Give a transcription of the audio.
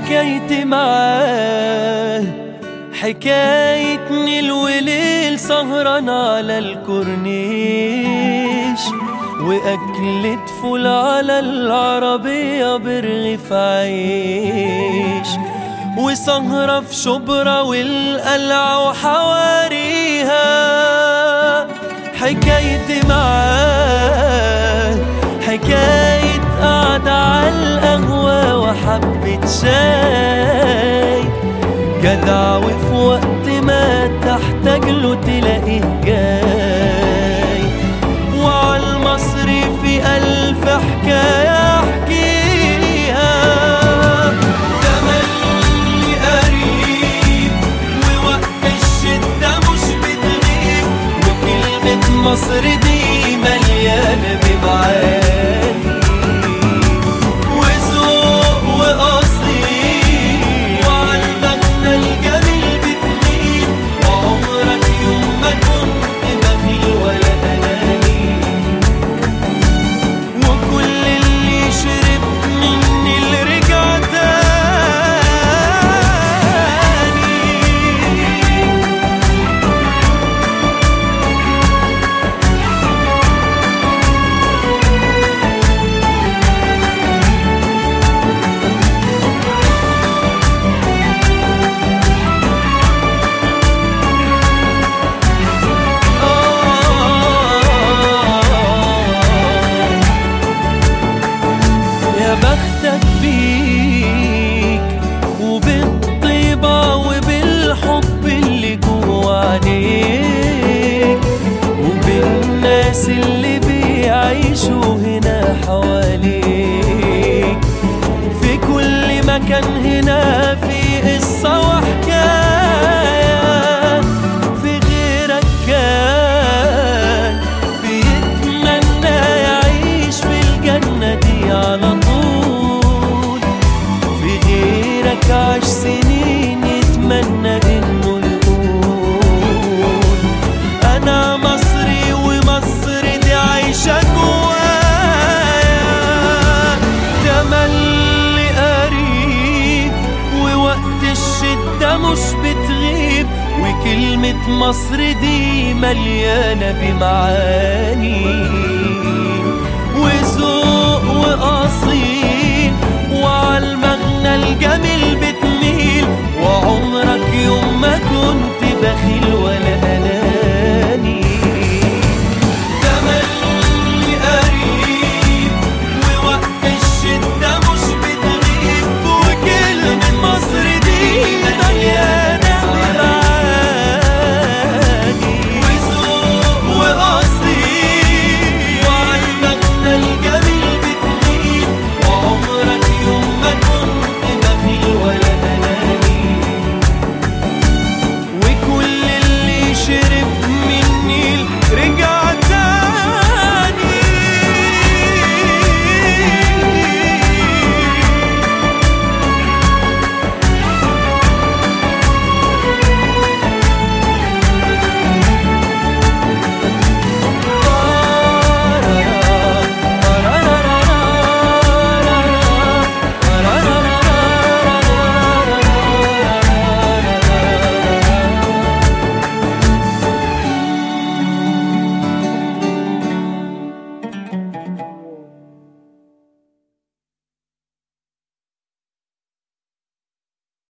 حكايتي معاه حكاية نيل وليل سهران على الكورنيش وأكلة فول على العربية برغيف عيش وسهرة في شبرا والقلعة وحواريها حكايتي معاه حكاية قعدة على القهوة وحبة شاي جدع وفي وقت ما تحتاج له تلاقيه جاي وعلى المصري في ألف حكاية أحكيها تملي قريب ووقت الشدة مش بتغيب وكلمة مصر دي مليانة بمعاني وذوق وأصيل وعلى المغنى الجميل بتميل وعمرك يوم ما كنت بخيل ولا أناني وكل اللي شرب مني اللي رجع تاني يا بختك بيك وبالطيبة وبالحب اللي جوا عينيك وبالناس اللي بيعيشوا هنا حواليك في كل مكان هنا في قصة وحكاية في غيرك كان بيتمنى يعيش في الجنة دي على طول في غيرك عاش سنين يتمنى انه يقول انا مصري ومصر دي عايشة جوايا تملي قريب ووقت الشدة مش بتغيب وكلمة مصر دي مليانة بمعاني وذوق وأصيل وعلى المغنى الجميل بتميل وعمر